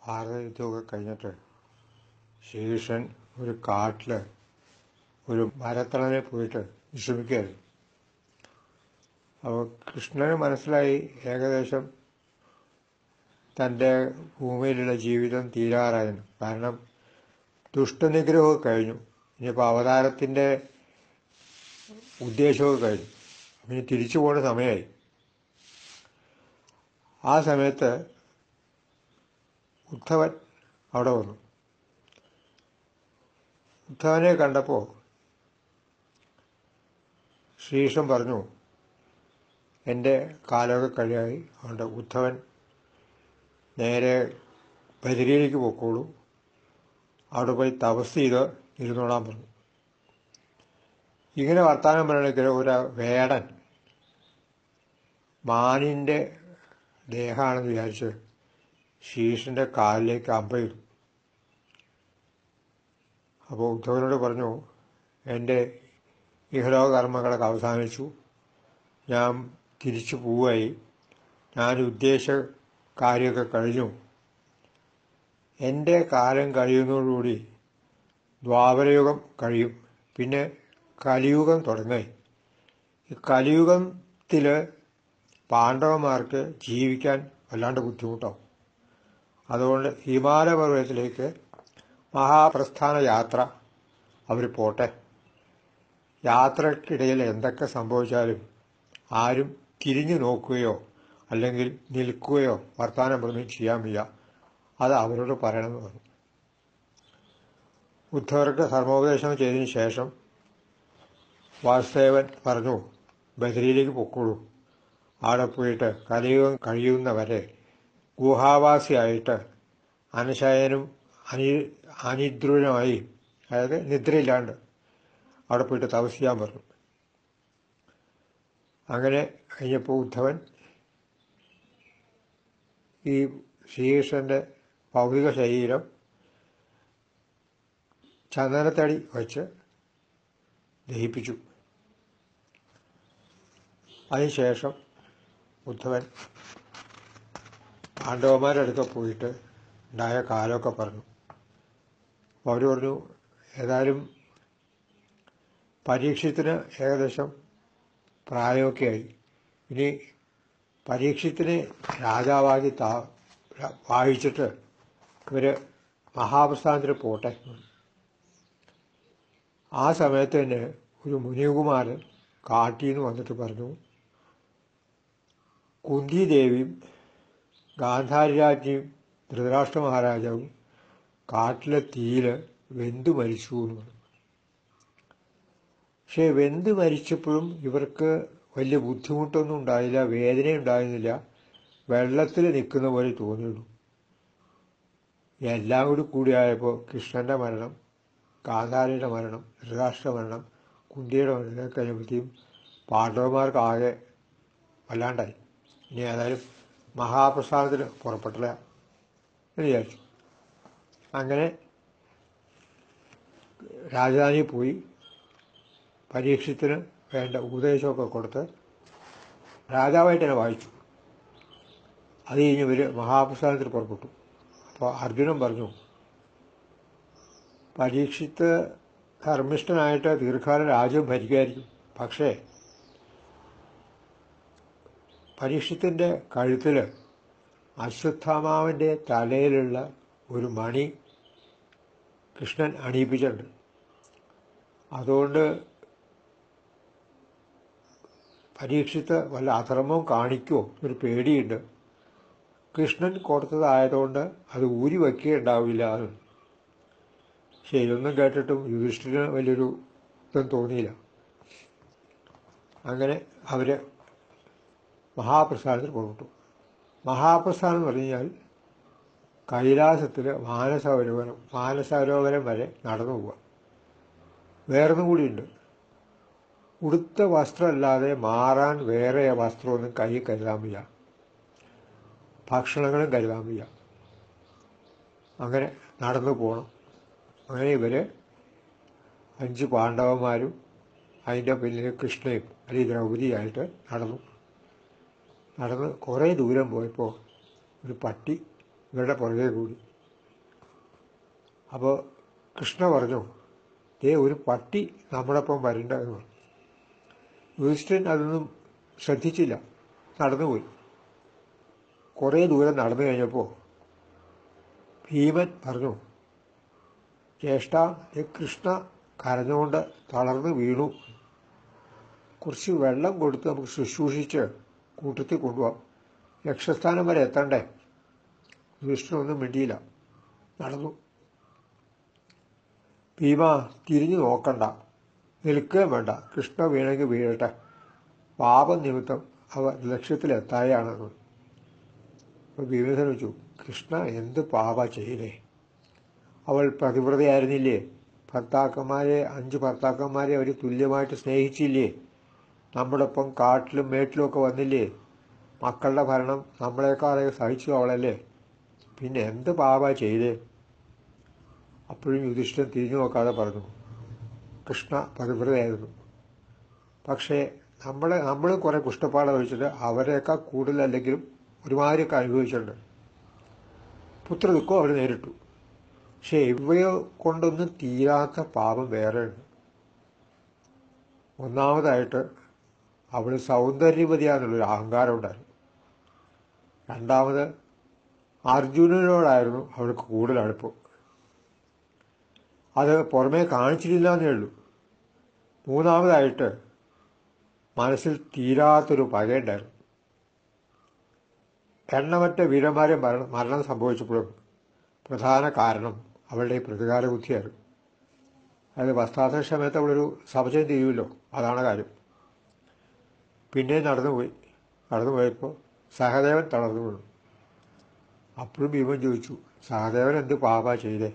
ഭാരതയുദ്ധമൊക്കെ കഴിഞ്ഞിട്ട് ശ്രീകൃഷ്ണൻ ഒരു കാട്ടിൽ ഒരു മരത്തണലിൽ പോയിട്ട് വിശ്രമിക്കുകയായിരുന്നു അപ്പോൾ കൃഷ്ണന് മനസ്സിലായി ഏകദേശം തൻ്റെ ഭൂമിയിലുള്ള ജീവിതം തീരാറായിരുന്നു കാരണം ദുഷ്ടനിഗ്രഹമൊക്കെ കഴിഞ്ഞു ഇനിയിപ്പോൾ അവതാരത്തിൻ്റെ ഉദ്ദേശമൊക്കെ കഴിഞ്ഞു ഇനി തിരിച്ചു പോകുന്ന സമയമായി ആ സമയത്ത് ഉദ്ധവൻ അവിടെ വന്നു ഉദ്ധവനെ കണ്ടപ്പോൾ ശ്രീകൃഷ്ണൻ പറഞ്ഞു എൻ്റെ കാലമൊക്കെ കഴിയായി അതുകൊണ്ട് ഉദ്ധവൻ നേരെ ബദരിയിലേക്ക് പൊക്കോളൂ അവിടെ പോയി തപസ് ചെയ്ത് ഇരുന്നോളാൻ പറഞ്ഞു ഇങ്ങനെ വർത്തമാനം പറയണമെങ്കിൽ ഒരു വേടൻ മാനിൻ്റെ ദേഹമാണെന്ന് വിചാരിച്ച് ശീഷന്റെ കാലിലേക്ക് അമ്പയിടും അപ്പോൾ ഉദ്ധവനോട് പറഞ്ഞു എൻ്റെ ഇഹലോക കർമ്മങ്ങളൊക്കെ അവസാനിച്ചു ഞാൻ തിരിച്ചു പോവായി ഞാൻ ഉദ്ദേശ കാര്യമൊക്കെ കഴിഞ്ഞു എൻ്റെ കാലം കഴിയുന്നതോടുകൂടി ദ്വാപരയുഗം കഴിയും പിന്നെ കലിയുഗം തുടങ്ങി ഈ കലിയുഗത്തിൽ പാണ്ഡവന്മാർക്ക് ജീവിക്കാൻ വല്ലാണ്ട് ബുദ്ധിമുട്ടാവും അതുകൊണ്ട് ഹിമാലയ പർവ്വതത്തിലേക്ക് മഹാപ്രസ്ഥാന യാത്ര അവർ പോട്ടെ യാത്രക്കിടയിൽ എന്തൊക്കെ സംഭവിച്ചാലും ആരും തിരിഞ്ഞു നോക്കുകയോ അല്ലെങ്കിൽ നിൽക്കുകയോ വർത്തമാനം പറഞ്ഞ് ചെയ്യാൻ വയ്യ അത് അവരോട് പറയണമെന്ന് പറഞ്ഞു ഉദ്ധവർക്ക് ധർമ്മോപദേശം ചെയ്തതിന് ശേഷം വാസുദേവൻ പറഞ്ഞു ബദരിയിലേക്ക് പൊക്കോളൂ അവിടെ പോയിട്ട് കലിയുഗം കഴിയുന്നവരെ ഗുഹാവാസിയായിട്ട് അനശയനും അനി അനിദ്രുവനുമായി അതായത് നിദ്രയില്ലാണ്ട് അവിടെ പോയിട്ട് തപസ് ചെയ്യാൻ പറഞ്ഞു അങ്ങനെ കഴിഞ്ഞപ്പോൾ ഉദ്ധവൻ ഈ ശ്രീകൃഷ്ണന്റെ ഭൗതിക ശരീരം ചന്ദനത്തടി വച്ച് ദഹിപ്പിച്ചു അതിനുശേഷം ഉദ്ധവൻ പാണ്ഡവന്മാരുടെ അടുക്ക പോയിട്ട് ഉണ്ടായ കാലമൊക്കെ പറഞ്ഞു അവർ പറഞ്ഞു ഏതായാലും പരീക്ഷത്തിന് ഏകദേശം പ്രായമൊക്കെ ആയി ഇനി പരീക്ഷത്തിന് രാജാവാക്കി താ വായിച്ചിട്ട് ഇവർ മഹാപ്രസ്ഥാനത്തിൽ പോട്ടെ ആ സമയത്ത് തന്നെ ഒരു മുനികുമാരൻ കാട്ടിൽ നിന്ന് വന്നിട്ട് പറഞ്ഞു കുന്തിദേവിയും ഗാന്ധാരി രാജ്ഞിയും ധൃതരാഷ്ട്ര മഹാരാജാവും കാട്ടിലെ തീയിൽ വെന്തു മരിച്ചു എന്ന് പറഞ്ഞു പക്ഷേ വെന്ത് മരിച്ചപ്പോഴും ഇവർക്ക് വലിയ ബുദ്ധിമുട്ടൊന്നും ഉണ്ടായില്ല വേദന ഉണ്ടായിരുന്നില്ല വെള്ളത്തിൽ നിൽക്കുന്ന പോലെ തോന്നിയുള്ളൂ എല്ലാം കൂടി കൂടിയായപ്പോൾ കൃഷ്ണന്റെ മരണം കാന്താരിയുടെ മരണം ധൃതരാഷ്ട്ര മരണം കുന്തിയുടെ മരണം കഴിഞ്ഞപ്പോഴത്തേക്കും പാണ്ഡവന്മാർക്ക് ആകെ വല്ലാണ്ടായി ഇനി ഏതായാലും മഹാപ്രസാദത്തിന് പുറപ്പെട്ടില്ല എന്ന് വിചാരിച്ചു അങ്ങനെ രാജധാനി പോയി പരീക്ഷത്തിന് വേണ്ട ഉപദേശമൊക്കെ കൊടുത്ത് രാജാവായിട്ട് തന്നെ വായിച്ചു അത് കഴിഞ്ഞ് ഇവർ മഹാപ്രസാദത്തിൽ പുറപ്പെട്ടു അപ്പോൾ അർജുനൻ പറഞ്ഞു പരീക്ഷിത്ത് ധർമ്മിഷ്ഠനായിട്ട് ദീർഘകാലം രാജ്യം ഭരിക്കുമായിരിക്കും പക്ഷേ പരീക്ഷത്തിൻ്റെ കഴുത്തിൽ അശ്വത്ഥാമാവിൻ്റെ തലയിലുള്ള ഒരു മണി കൃഷ്ണൻ അണിയിപ്പിച്ചിട്ടുണ്ട് അതുകൊണ്ട് പരീക്ഷിത്ത് വല്ല അധർമ്മവും കാണിക്കുമോ ഒരു പേടിയുണ്ട് കൃഷ്ണൻ കൊടുത്തതായതുകൊണ്ട് അത് ഊരി വയ്ക്കുകയുണ്ടാവില്ല എന്ന് പക്ഷെ ഇതൊന്നും കേട്ടിട്ടും യുധിഷ്ഠിരന് വലിയൊരു ഇതും തോന്നിയില്ല അങ്ങനെ അവർ മഹാപ്രസ്ഥാനത്തിൽ പുറപ്പെട്ടു മഹാപ്രസ്ഥാനം എന്ന് പറഞ്ഞു കഴിഞ്ഞാൽ കൈലാസത്തിൽ മാനസരോവരം മാനസരോവരം വരെ നടന്നു പോവുക വേറൊന്നും കൂടിയുണ്ട് ഉടുത്ത വസ്ത്രമല്ലാതെ മാറാൻ വേറെ വസ്ത്രമൊന്നും കൈ കരുതാൻ വയ്യ ഭക്ഷണങ്ങളും കരുതാൻ വയ്യ അങ്ങനെ നടന്നു പോകണം അങ്ങനെ ഇവര് അഞ്ച് പാണ്ഡവന്മാരും അതിൻ്റെ പിന്നിൽ കൃഷ്ണയും അല്ലെങ്കിൽ ദ്രൗപതിയായിട്ട് നടന്നു നടന്ന് കുറേ ദൂരം പോയപ്പോൾ ഒരു പട്ടി ഇവരുടെ പുറകെ കൂടി അപ്പോൾ കൃഷ്ണ പറഞ്ഞു ദേ ഒരു പട്ടി നമ്മുടെ ഒപ്പം വരണ്ട എന്ന് പറഞ്ഞു യുധിഷ്ഠിരൻ അതൊന്നും ശ്രദ്ധിച്ചില്ല നടന്നുപോയി കുറേ ദൂരം നടന്നു കഴിഞ്ഞപ്പോൾ ഭീമൻ പറഞ്ഞു ജ്യേഷ്ഠ ദേ കൃഷ്ണ കരഞ്ഞുകൊണ്ട് തളർന്ന് വീണു കുറച്ച് വെള്ളം കൊടുത്ത് നമുക്ക് ശുശ്രൂഷിച്ച് കൂട്ടത്തിൽ കൊണ്ടുപോകാം ലക്ഷ്യസ്ഥാനം വരെ എത്തണ്ടേ യുധിഷ്ഠിരനൊന്നും മിണ്ടിയില്ല നടന്നു ഭീമ തിരിഞ്ഞു നോക്കണ്ട നിൽക്കുകയും വേണ്ട കൃഷ്ണ വീണെങ്കിൽ വീഴട്ടെ പാപം നിമിത്തം അവ ലക്ഷ്യത്തിലെത്തായാണെന്ന് അപ്പോൾ ഭീമസേന ചോദിച്ചു കൃഷ്ണ എന്ത് പാപ ചെയ്തേ അവൾ പ്രതിവ്രതയായിരുന്നില്ലേ ഭർത്താക്കന്മാരെ അഞ്ച് ഭർത്താക്കന്മാരെ അവർ തുല്യമായിട്ട് സ്നേഹിച്ചില്ലേ നമ്മുടെ ഒപ്പം കാട്ടിലും മേട്ടിലും ഒക്കെ വന്നില്ലേ മക്കളുടെ ഭരണം നമ്മളെക്കാളെ സഹിച്ചു അവളല്ലേ പിന്നെ എന്ത് പാപ ചെയ്തേ അപ്പോഴും യുധിഷ്ഠിരൻ തിരിഞ്ഞു നോക്കാതെ പറഞ്ഞു കൃഷ്ണ പതിവ്രതയായിരുന്നു പക്ഷേ നമ്മളെ നമ്മൾ കുറേ കുഷ്ടപ്പാട് കഴിച്ചിട്ട് അവരെയൊക്കെ കൂടുതലല്ലെങ്കിലും ഒരുമാതിരിയൊക്കെ അനുഭവിച്ചിട്ടുണ്ട് പുത്രദുഃഖം അവർ നേരിട്ടു പക്ഷേ ഇവയെ കൊണ്ടൊന്നും തീരാത്ത പാപം വേറെയുണ്ട് ഒന്നാമതായിട്ട് അവൾ സൗന്ദര്യവതിയാന്നുള്ളൊരു അഹങ്കാരം ഉണ്ടായിരുന്നു രണ്ടാമത് അർജുനനോടായിരുന്നു അവൾക്ക് കൂടുതൽ അടുപ്പം അത് പുറമേ കാണിച്ചിട്ടില്ല എന്നേ ഉള്ളൂ മൂന്നാമതായിട്ട് മനസ്സിൽ തീരാത്തൊരു പകയുണ്ടായിരുന്നു എണ്ണമറ്റ വീരന്മാരെ മരണം മരണം സംഭവിച്ചപ്പോഴും പ്രധാന കാരണം അവളുടെ ഈ പ്രതികാര ബുദ്ധിയായിരുന്നു അതായത് വസ്ത്രാസന സമയത്ത് അവളൊരു സമചയം ചെയ്യുമല്ലോ അതാണ് കാര്യം പിന്നെ നടന്നുപോയി നടന്നുപോയപ്പോൾ സഹദേവൻ തളർന്നു വീണു അപ്പോഴും ഭീമൻ ചോദിച്ചു സഹദേവൻ എന്ത് പാപ ചെയ്തേ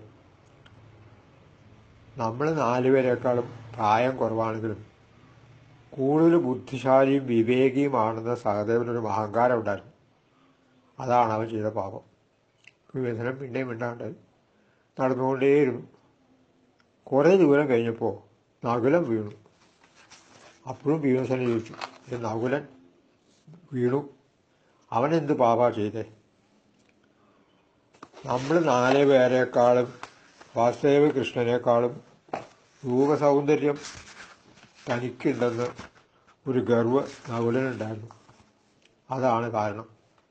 നമ്മൾ നാലുപേരെക്കാളും പ്രായം കുറവാണെങ്കിലും കൂടുതൽ ബുദ്ധിശാലിയും വിവേകിയുമാണെന്ന സഹദേവനൊരു അഹങ്കാരം ഉണ്ടായിരുന്നു അതാണ് അവൻ ചെയ്ത പാപം വിവേചനം പിന്നെയും മിണ്ടാണ്ടായി നടന്നുകൊണ്ടേയിരുന്നു കുറേ ദൂരം കഴിഞ്ഞപ്പോൾ നകുലൻ വീണു അപ്പോഴും ഭീമസേന ചോദിച്ചു ഇത് നകുലൻ വീണു അവനെന്ത് പാപ ചെയ്തേ നമ്മൾ നാല് പേരെക്കാളും വാസുദേവ കൃഷ്ണനേക്കാളും രൂപസൗന്ദര്യം തനിക്കുണ്ടെന്ന് ഒരു ഗർവ് നകുലനുണ്ടായിരുന്നു അതാണ് കാരണം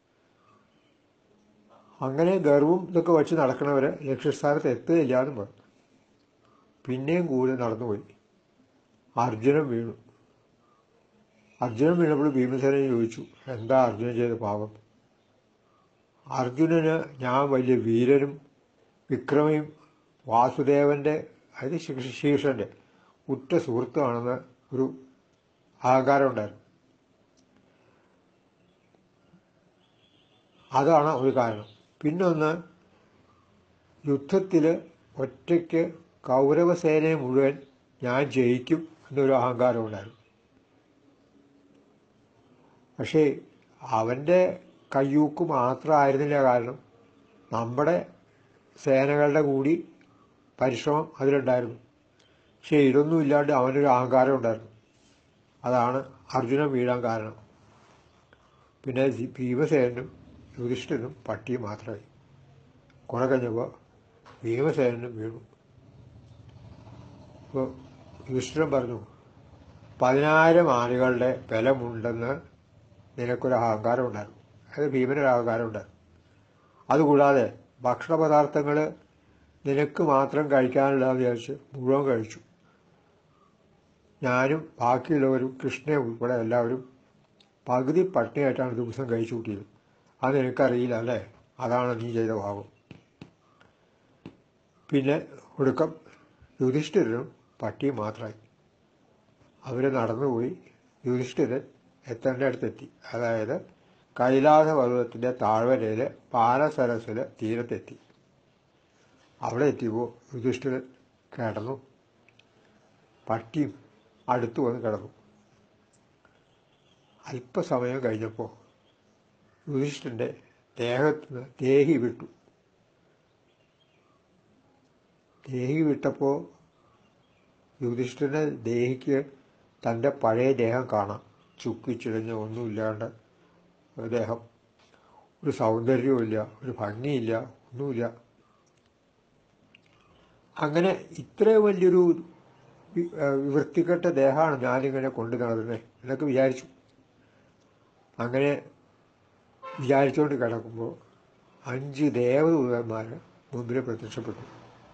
അങ്ങനെ ഗർവും ഇതൊക്കെ വെച്ച് നടക്കണവരെ ലക്ഷ്യസ്ഥാനത്ത് എത്തുകയില്ല എന്നും പറഞ്ഞു പിന്നെയും കൂടുതൽ നടന്നുപോയി അർജുനൻ വീണു അർജുനൻ വീണപ്പോൾ ഭീമസേനൻ ചോദിച്ചു എന്താ അർജുനൻ ചെയ്ത പാപം അർജുനന് ഞാൻ വലിയ വീരനും വിക്രമയും വാസുദേവന്റെ അതായത് ശീർഷന്റെ ഉറ്റ സുഹൃത്തുമാണെന്ന് ഒരു അഹങ്കാരം ഉണ്ടായിരുന്നു അതാണ് ഒരു കാരണം പിന്നൊന്ന് യുദ്ധത്തിൽ ഒറ്റയ്ക്ക് കൗരവസേനയെ മുഴുവൻ ഞാൻ ജയിക്കും എന്നൊരു അഹങ്കാരം ഉണ്ടായിരുന്നു പക്ഷേ അവൻ്റെ കയ്യൂക്ക് മാത്രമായിരുന്നില്ല കാരണം നമ്മുടെ സേനകളുടെ കൂടി പരിശ്രമം അതിലുണ്ടായിരുന്നു പക്ഷേ ഇതൊന്നും ഇല്ലാണ്ട് അവനൊരു അഹങ്കാരം ഉണ്ടായിരുന്നു അതാണ് അർജുനൻ വീഴാൻ കാരണം പിന്നെ ഭീമസേനും യുധിഷ്ഠിരനും പട്ടിയും മാത്രമായി കുറെ കഴിഞ്ഞപ്പോൾ ഭീമസേനനും വീണു അപ്പോൾ യുധിഷ്ഠിരൻ പറഞ്ഞു പതിനായിരം ആനകളുടെ ബലമുണ്ടെന്ന് നിനക്കൊരു അഹങ്കാരം ഉണ്ടായിരുന്നു അതായത് ഭീമനൊരു അഹങ്കാരം ഉണ്ടായിരുന്നു അതുകൂടാതെ ഭക്ഷണപദാർത്ഥങ്ങൾ നിനക്ക് മാത്രം കഴിക്കാനുള്ളതെന്ന് വിചാരിച്ച് മുഴുവൻ കഴിച്ചു ഞാനും ബാക്കിയുള്ളവരും കൃഷ്ണയെ ഉൾപ്പെടെ എല്ലാവരും പകുതി പട്ടിണിയായിട്ടാണ് ദിവസം കഴിച്ചു കൂട്ടിയത് അത് നിനക്കറിയില്ല അല്ലേ അതാണ് നീ ചെയ്ത ഭാവം പിന്നെ ഒടുക്കം യുധിഷ്ഠിരനും പട്ടിയും മാത്രമായി അവർ നടന്നുപോയി യുധിഷ്ഠിരൻ എത്തേണ്ട അടുത്തെത്തി അതായത് കൈലാസ പർവ്വതത്തിൻ്റെ താഴ്വരയിൽ പാലസരസിൽ തീരത്തെത്തി അവിടെ എത്തിയപ്പോൾ യുധിഷ്ഠിരൻ കിടന്നു പട്ടിയും അടുത്തു വന്ന് കിടന്നു അല്പസമയം കഴിഞ്ഞപ്പോൾ യുധിഷ്ഠിരൻ്റെ ദേഹത്ത് നിന്ന് ദേഹി വിട്ടു ദേഹി വിട്ടപ്പോൾ യുധിഷ്ഠിരൻ്റെ ദേഹിക്ക് തൻ്റെ പഴയ ദേഹം കാണാം ചുക്കിച്ചിഴഞ്ഞ് ഒന്നുമില്ലാണ്ട് ഒരു ദേഹം ഒരു സൗന്ദര്യവുമില്ല ഒരു ഭംഗിയില്ല ഒന്നുമില്ല അങ്ങനെ ഇത്രയും വലിയൊരു വി- ഏഹ് വൃത്തികെട്ട ദേഹമാണ് ഞാനിങ്ങനെ കൊണ്ടു നടന്നത് എന്നൊക്കെ വിചാരിച്ചു അങ്ങനെ വിചാരിച്ചുകൊണ്ട് കിടക്കുമ്പോൾ അഞ്ച് ദേവദൂതന്മാർ മുമ്പിൽ പ്രത്യക്ഷപ്പെട്ടു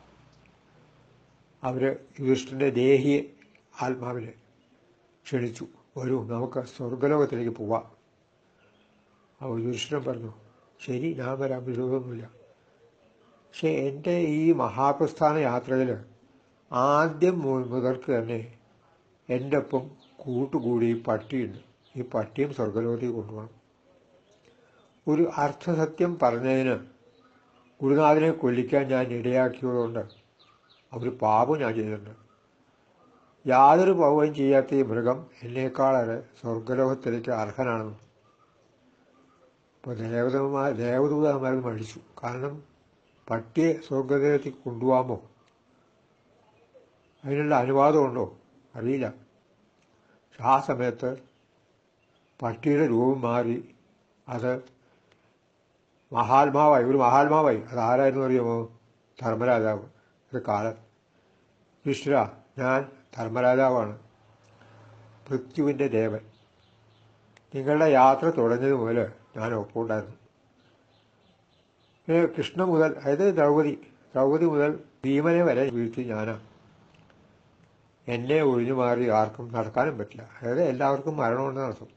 അവർ യുധിഷ്ഠിൻ്റെ ദേഹിയെ ആത്മാവിനെ ക്ഷണിച്ചു വരൂ നമുക്ക് സ്വർഗലോകത്തിലേക്ക് പോവാം അപ്പോൾ യുധിഷ്ഠിരൻ പറഞ്ഞു ശരി ഞാൻ വരാൻ വിരോധമൊന്നുമില്ല പക്ഷേ എൻ്റെ ഈ മഹാപ്രസ്ഥാന യാത്രയിൽ ആദ്യം മു- മുതൽക്ക് തന്നെ എൻ്റെ ഒപ്പം കൂട്ടുകൂടി ഈ പട്ടിയുണ്ട് ഈ പട്ടിയും സ്വർഗലോകത്തേക്ക് കൊണ്ടുപോകണം ഒരു അർത്ഥസത്യം പറഞ്ഞതിന് ഗുരുനാഥനെ കൊല്ലിക്കാൻ ഞാൻ ഇടയാക്കിയതുകൊണ്ട് ഒരു പാപം ഞാൻ ചെയ്തിട്ടുണ്ട് യാതൊരു പാപവും ചെയ്യാത്ത ഈ മൃഗം എന്നേക്കാളേറെ സ്വർഗലോകത്തിലേക്ക് അർഹനാണെന്ന് അപ്പോൾ ദേവതമാർ ദേവദൂതന്മാരത് മടിച്ചു കാരണം പട്ടിയെ സ്വർഗത്തിലേക്ക് കൊണ്ടുപോകാമോ അതിനുള്ള അനുവാദമുണ്ടോ അറിയില്ല പക്ഷെ ആ സമയത്ത് പട്ടിയുടെ രൂപം മാറി അത് മഹാത്മാവായി ഒരു മഹാത്മാവായി അത് ആരായിരുന്നു അറിയുമോ ധർമ്മരാജാവ് ഇത് കാലം വിഷ്ണുര ഞാൻ ധർമ്മരാജാവാണ് പൃഥ്വിൻ്റെ ദേവൻ നിങ്ങളുടെ യാത്ര തുടങ്ങിയത് മുതൽ ഞാൻ ഒപ്പമുണ്ടായിരുന്നു പിന്നെ കൃഷ്ണ മുതൽ അതായത് ദ്രൗപദി ദ്രൗപദി മുതൽ ഭീമനെ വരെ വീഴ്ത്തി ഞാനാണ് എന്നെ ഒഴിഞ്ഞു മാറി ആർക്കും നടക്കാനും പറ്റില്ല അതായത് എല്ലാവർക്കും മരണമുണ്ടെന്ന് അർത്ഥം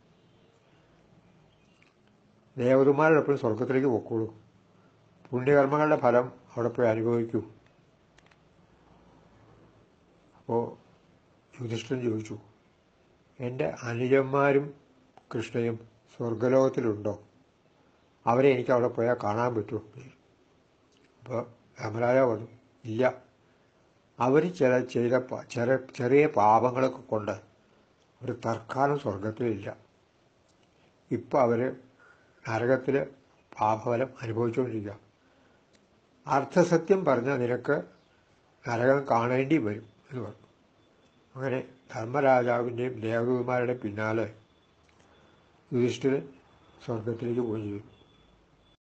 ദേവതന്മാരോടൊപ്പം സ്വർഗത്തിലേക്ക് പൊക്കോളൂ പുണ്യകർമ്മങ്ങളുടെ ഫലം അവിടെ പോയി അനുഭവിക്കൂ അപ്പോൾ യുധിഷ്ഠിരൻ ചോദിച്ചു എൻ്റെ അനുജന്മാരും കൃഷ്ണയും സ്വർഗലോകത്തിലുണ്ടോ അവരെ എനിക്ക് അവിടെ പോയാൽ കാണാൻ പറ്റുമോ അപ്പോൾ യമരാജ പറഞ്ഞു ഇല്ല അവർ ചില ചെയ്ത പ- ചെറിയ ചെറിയ പാപങ്ങളൊക്കെ കൊണ്ട് അവർ തൽക്കാലം സ്വർഗത്തിലില്ല ഇപ്പം അവർ നരകത്തിൽ പാപഫലം അനുഭവിച്ചുകൊണ്ടിരിക്കുക അർത്ഥസത്യം പറഞ്ഞാൽ നിനക്ക് നരകം കാണേണ്ടി വരും എന്ന് പറഞ്ഞു അങ്ങനെ ധർമ്മരാജാവിൻ്റെയും ദേവദൂതന്മാരുടെയും പിന്നാലെ യുധിഷ്ഠിരൻ സ്വർഗത്തിലേക്ക് പോയി ചെയ്തു